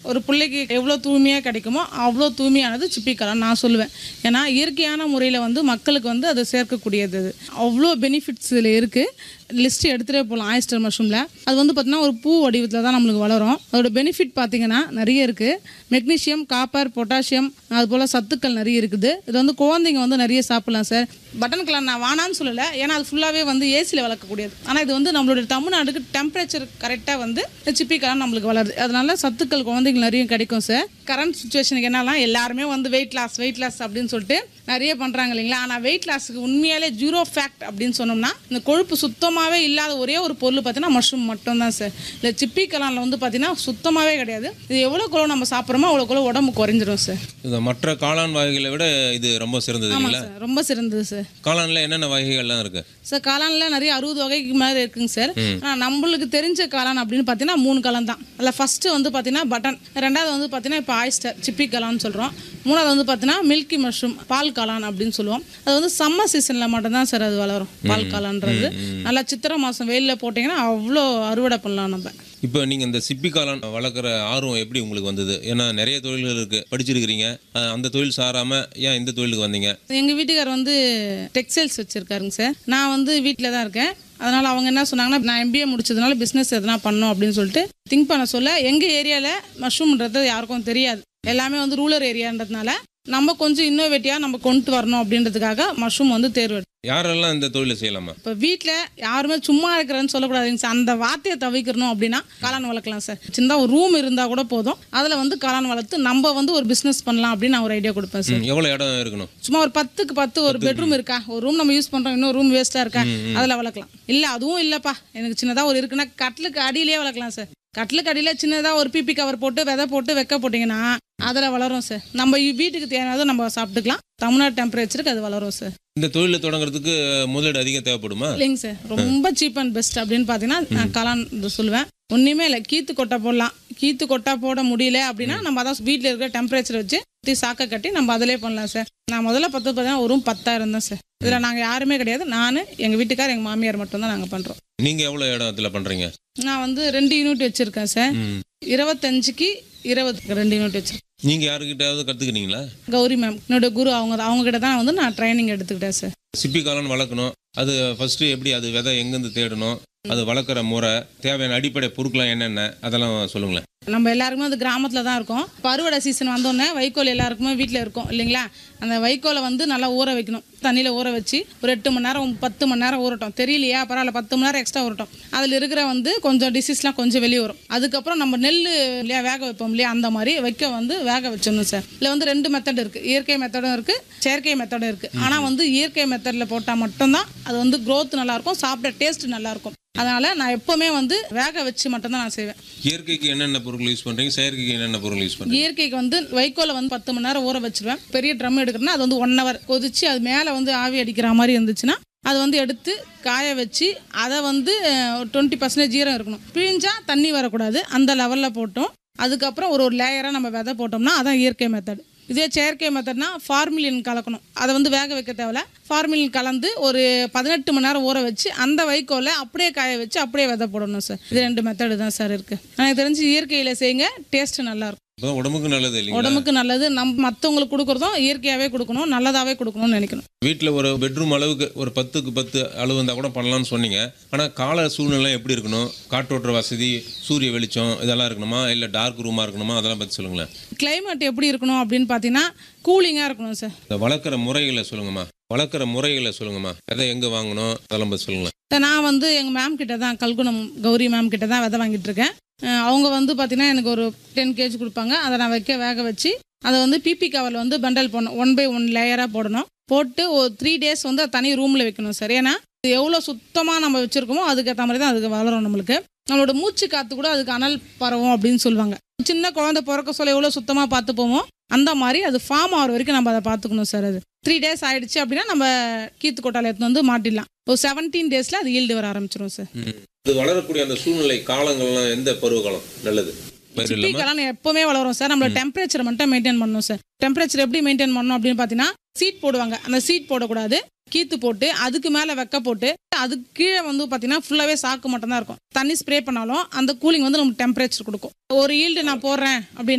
ஒரு பிள்ளைக்கு எவ்வளோ தூய்மையாக கிடைக்குமோ அவ்வளோ தூய்மையானது சிப்பி காளான் நான் சொல்லுவேன் ஏன்னா இயற்கையான முறையில் வந்து மக்களுக்கு வந்து அது சேர்க்கக்கூடியது அது அவ்வளோ பெனிஃபிட்ஸ் இதில் இருக்குது லிஸ்ட் எடுத்துகிட்டே போகலாம் ஆயிஸ்டர் மஷ்ரூமில் அது வந்து பார்த்திங்கன்னா ஒரு பூ வடிவத்தில் தான் நம்மளுக்கு வளரும் அதோட பெனிஃபிட் பார்த்தீங்கன்னா நிறைய இருக்குது மெக்னீஷியம் காப்பர் பொட்டாசியம் அது போல் சத்துக்கள் நிறைய இருக்குது இது வந்து குழந்தைங்க வந்து நிறைய சாப்பிடலாம் சார் பட்டன் கலர் நான் வானான்னு சொல்லலை ஏன்னா அது ஃபுல்லாகவே வந்து ஏசியில் வளர்க்கக்கூடியது ஆனால் இது வந்து நம்மளுடைய தமிழ்நாட்டுக்கு டெம்பரேச்சர் கரெக்டாக வந்து சிப்பி கலர் நம்மளுக்கு வளருது அதனால சத்துக்கள் குழந்தைங்களுக்கு நிறைய கிடைக்கும் சார் கரண்ட் சுச்சுவேஷனுக்கு என்னலாம் எல்லாருமே வந்து வெயிட் லாஸ் வெயிட் லாஸ் அப்படின்னு சொல்லிட்டு நிறைய பண்ணுறாங்க இல்லைங்களா ஆனால் வெயிட் லாஸுக்கு உண்மையாலே ஜீரோ ஃபேக்ட் அப்படின்னு சொன்னோம்னா இந்த கொழுப்பு சுத்தமாகவே இல்லாத ஒரே ஒரு பொருள் பார்த்தீங்கன்னா மஷ்ரூம் மட்டும்தான் சார் இல்லை சிப்பி கலானில் வந்து பார்த்தீங்கன்னா சுத்தமாகவே கிடையாது இது எவ்வளோக்குள்ள நம்ம சாப்பிட்றோமோ அவ்வளோக்குள்ள உடம்பு குறைஞ்சிரும் சார் இந்த மற்ற காளான் வகைகளை விட இது ரொம்ப சிறந்தது ஆமாம் இல்லைங்களா சார் ரொம்ப சிறந்தது சார் காளான்ல என்னென்ன வகைகள்லாம் இருக்கு சார் காளானில் நிறைய அறுபது வகைக்கு மேலே இருக்குங்க சார் ஆனால் நம்மளுக்கு தெரிஞ்ச காளான் அப்படின்னு பார்த்தீங்கன்னா மூணு காளான் தான் அதில் ஃபஸ்ட்டு வந்து பார்த்தீங்கன்னா பட்டன் ரெண்டாவது வந்து பார்த்தீங்கன்னா இப்போ ஆயிஸ்டர் சிப்பி காளான்னு சொல்கிறோம் மூணாவது வந்து பார்த்தீங்கன்னா மில்கி மஷ்ரூம் பால் காளான் அப்படின்னு சொல்லுவோம் அது வந்து சம்மர் சீசனில் மட்டும்தான் சார் அது வளரும் பால் காளான்றது நல்லா சித்திரை மாதம் வெயிலில் போட்டிங்கன்னா அவ்வளோ அறுவடை பண்ணலாம் நம்ம இப்போ நீங்கள் இந்த சிப்பி காளான் வளர்க்குற ஆர்வம் எப்படி உங்களுக்கு வந்தது ஏன்னா நிறைய தொழில்கள் இருக்குது படிச்சிருக்கிறீங்க அஹ் அந்த தொழில் சாராமல் ஏன் இந்த தொழிலுக்கு வந்தீங்க எங்கள் வீட்டுக்கார் வந்து டெக்ஸ்டைல்ஸ் வச்சுருக்காருங்க சார் நான் வந்து வீட்டில் தான் இருக்கேன் அதனால் அவங்க என்ன சொன்னாங்கன்னா நான் எம்பிஏ முடிச்சதுனால பிஸ்னஸ் எதனா பண்ணணும் அப்படின்னு சொல்லிட்டு திங்க் பண்ண சொல்ல எங்கள் ஏரியாவில் மஷ்ரூம்ன்றது யாருக்கும் தெரியாது எல்லாமே வந்து ரூரல் ஏரியான்றதுனால நம்ம கொஞ்சம் இன்னோவேட்டிவாக நம்ம கொண்டு வரணும் அப்படின்றதுக்காக மஷ்ரூம் வந்து தேர்வு எடுத்தோம். யாரெல்லாம் இந்த தொழிலை செய்யலாமா இப்போ வீட்டில் யாருமே சும்மா இருக்கிறேன்னு சொல்லக்கூடாதுங்க சார் அந்த வார்த்தையை தவிர்க்கணும் அப்படின்னா காளான் வளர்க்கலாம் சார் சின்னதா ஒரு ரூம் இருந்தால் கூட போதும் அதில் வந்து காளான் வளர்த்து நம்ம வந்து ஒரு பிஸ்னஸ் பண்ணலாம் அப்படின்னு நான் ஒரு ஐடியா கொடுப்பேன் சார் ம், எவ்வளோ இடம் இருக்கணும் சும்மா ஒரு பத்துக்கு பத்து ஒரு பெட்ரூம் இருக்கா ஒரு ரூம் நம்ம யூஸ் பண்றோம் இன்னொரு ரூம் வேஸ்டா இருக்கா அதுல வளர்க்கலாம் இல்ல அதுவும் இல்லப்பா எனக்கு சின்னதா ஒரு இருக்குன்னா கட்டிலுக்கு அடியிலேயே வளர்க்கலாம் சார் கட்டிலுக்கு அடியில சின்னதா ஒரு பிபி கவர் போட்டு விதை போட்டு வைக்க போட்டீங்கன்னா அதுல வளரும் சார் நம்ம வீட்டுக்கு தேவையானதை நம்ம சாப்பிட்டுக்கலாம் தமிழ்நாடு டெம்பரேச்சருக்கு அது வளரும் சார் இந்த தொழிலை தொடங்குறதுக்கு முதலீடு அதிகம் தேவைப்படுமா இல்லைங்க சார் ரொம்ப சீப் அண்ட் பெஸ்ட் அப்படின்னு பார்த்தீங்கன்னா நான் கலான் இது சொல்லுவேன் ஒன்றுமே இல்லை கீத்து கொட்டை போடலாம் கீத்து கொட்டை போட முடியல அப்படின்னா நம்ம அதான் வீட்டில் இருக்கிற டெம்பரேச்சர் வச்சு சுற்றி சாக்கை கட்டி நம்ம அதிலே பண்ணலாம் சார் நான் முதல்ல பத்து பார்த்தீங்கன்னா ஒரு பத்தாயிரம் தான் சார் இதில் நாங்கள் யாருமே கிடையாது நான் எங்கள் வீட்டுக்கார் எங்கள் மாமியார் மட்டும்தான் நாங்கள் பண்ணுறோம் நீங்கள் எவ்வளோ இடத்துல பண்ணுறீங்க நான் வந்து ரெண்டு யூனிட் வச்சுருக்கேன் சார் ம் இருபத்தஞ்சுக்கு இருபதுக்கு ரெண்டு யூனிட் வச்சுருக்கேன் நீங்கள் யாருக்கிட்டாவது கற்றுக்குனீங்களா கௌரி மேம் என்னோட குரு அவங்க அவங்க கிட்ட தான் வந்து நான் ட்ரைனிங் எடுத்துக்கிட்டேன் சார் சிப்பி காளான் வளர்க்கணும் அது ஃபஸ்ட்டு எப்படி அது விதை எங்கேருந்து தேடணும் அது வளர்க்குற முறை தேவையான அடிப்படை பொருட்கள்லாம் என்னென்ன அதெல்லாம் சொல்லுங்களேன் நம்ம எல்லாருக்குமே அது கிராமத்தில் தான் இருக்கோம் பருவடை சீசன் வந்தோடனே வைக்கோல் எல்லாருக்குமே வீட்டில் இருக்கும் இல்லைங்களா அந்த வைக்கோலை வந்து நல்லா ஊற வைக்கணும் தண்ணியில் ஊற வச்சு ஒரு எட்டு மணி நேரம் பத்து மணி நேரம் ஊறட்டும் தெரியலையா பரவாயில்ல பத்து மணி நேரம் எக்ஸ்ட்ரா ஊறட்டும் அதில் இருக்கிற வந்து கொஞ்சம் டிசீஸ்லாம் கொஞ்சம் வெளியே வரும் அதுக்கப்புறம் நம்ம நெல் இல்லையா வேக வைப்போம் இல்லையா அந்த மாதிரி வைக்க வந்து வேக வச்சிடணும் சார் இதில் வந்து ரெண்டு மெத்தட் இருக்குது இயற்கை மெத்தடும் இருக்குது செயற்கை மெத்தடும் இருக்குது ஆனால் வந்து இயற்கை மெத்தடில் போட்டால் மட்டும்தான் அது வந்து growth நல்லா இருக்கும் சாப்பிட டேஸ்ட் நல்லாயிருக்கும் அதனால் நான் எப்போவுமே வந்து வேக வச்சு மட்டும்தான் நான் செய்வேன் இயற்கைக்கு என்னென்ன பொருட்கள் யூஸ் பண்ணுறீங்க செயற்கைக்கு என்னென்ன பொருட்கள் யூஸ் பண்ணுறீங்க இயற்கைக்கு வந்து வைக்கோலை வந்து பத்து மணி நேரம் ஊற வச்சிருவேன் பெரிய ட்ரம் எடுக்கிறேன்னா அது வந்து ஒன் ஹவர் கொதிச்சு அது மேலே வந்து ஆவி அடிக்கிற மாதிரி இருந்துச்சுன்னா அது வந்து எடுத்து காய வச்சு அதை வந்து டுவெண்ட்டி பர்சன்டேஜ் ஈரம் இருக்கணும் பிழிஞ்சா தண்ணி வரக்கூடாது அந்த லெவலில் போட்டோம் அதுக்கப்புறம் ஒரு ஒரு லேயராக நம்ம விதை போட்டோம்னா அதான் இயற்கை மெத்தட் இதே செயற்கை மெத்தட்னா ஃபார்மிலின் கலக்கணும் அதை வந்து வேக வைக்க தேவையில்ல ஃபார்மிலின் கலந்து ஒரு பதினெட்டு மணி நேரம் ஊற வச்சு அந்த வைக்கோலை அப்படியே காய வச்சு அப்படியே விதை போடணும் சார் இது ரெண்டு மெத்தடு தான் சார் இருக்குது எனக்கு தெரிஞ்சு இயற்கையில் செய்யுங்க டேஸ்ட் நல்லாயிருக்கும் இப்போ உடம்புக்கு நல்லது இல்லைங்களா உடம்புக்கு நல்லது நம்ம மற்றவங்களுக்கு கொடுக்குறதும் இயற்கையாகவே கொடுக்கணும் நல்லதாகவே கொடுக்கணும்னு நினைக்கணும் வீட்டில் ஒரு பெட்ரூம் அளவுக்கு ஒரு பத்துக்கு பத்து அளவு இருந்தால் கூட பண்ணலாம்னு சொன்னீங்க ஆனால் கால சூழ்நிலை எப்படி இருக்கணும் காற்றோட்ட வசதி சூரிய வெளிச்சம் இதெல்லாம் இருக்கணுமா இல்லை டார்க் ரூமாக இருக்கணுமா அதெல்லாம் பற்றி சொல்லுங்களேன் கிளைமேட் எப்படி இருக்கணும் அப்படின்னு பார்த்தீங்கன்னா கூலிங்காக இருக்கணும் சார் இந்த வளர்க்குற முறைகளை சொல்லுங்கம்மா வளர்க்குற முறைகளை சொல்லுங்கம்மா எதை எங்கே வாங்கணும் அதெல்லாம் பற்றி சொல்லுங்களேன் சார், நான் வந்து எங்கள் மேம் கிட்ட தான் கல்குணம் கௌரி மேம் கிட்ட தான் விதை வாங்கிட்டு இருக்கேன் அஹ் அவங்க வந்து பார்த்தீங்கன்னா எனக்கு ஒரு டென் கேஜி கொடுப்பாங்க அதை நான் வைக்க வேக வச்சு அதை வந்து பிபி கவரில் வந்து பண்டல் போடணும் ஒன் பை ஒன் லேயராக போடணும் போட்டு ஒரு த்ரீ டேஸ் வந்து அது தனி ரூமில் வைக்கணும் சார் ஏன்னா இது எவ்வளோ சுத்தமாக நம்ம வச்சுருக்கோமோ அதுக்கேற்ற மாதிரி தான் அதுக்கு வளரும் நம்மளுக்கு நம்மளோட மூச்சு காற்று கூட அதுக்கு அனல் பரவும் அப்படின்னு சொல்லுவாங்க சின்ன குழந்தை பிறக்க சொல்ல எவ்வளோ சுத்தமாக பார்த்துப்போமோ அந்த மாதிரி அது ஃபார்ம் ஆகிற வரைக்கும் நம்ம அதை பார்த்துக்கணும் சார் அது த்ரீ டேஸ் ஆயிடுச்சு அப்படின்னா நம்ம கீத்து கொட்டால எடுத்து வந்து மாட்டிடலாம் ஒரு செவன்டீன் டேஸில் அது ஈல்டு வர ஆரம்பிச்சிடும் சார் இது வளரக்கூடிய அந்த சூழ்நிலை காலங்கள்லாம் எந்த பருவகாலம் நல்லது பயிர் இல்லாமல் சிப்பிக்கெல்லாம் எப்பவுமே வளரும் சார் நம்மளோட டெம்பரேச்சர் மட்டும் மெயின்டைன் பண்ணணும் சார் டெம்பரேச்சர் எப்படி மெயின்டைன் பண்ணணும் அப்படின்னு பார்த்தீங்கன்னா சீட் போடுவாங்க அந்த சீட் போடக்கூடாது கீத்து போட்டு அதுக்கு மேலே வெக்க போட்டு அதுக்கு கீழே வந்து பார்த்தீங்கன்னா ஃபுல்லாகவே சாக்கு மட்டும் தான் இருக்கும் தண்ணி ஸ்ப்ரே பண்ணாலும் அந்த கூலிங் வந்து நமக்கு டெம்பரேச்சர் கொடுக்கும் ஒரு ஈல்டு நான் போடுறேன் அப்படின்னு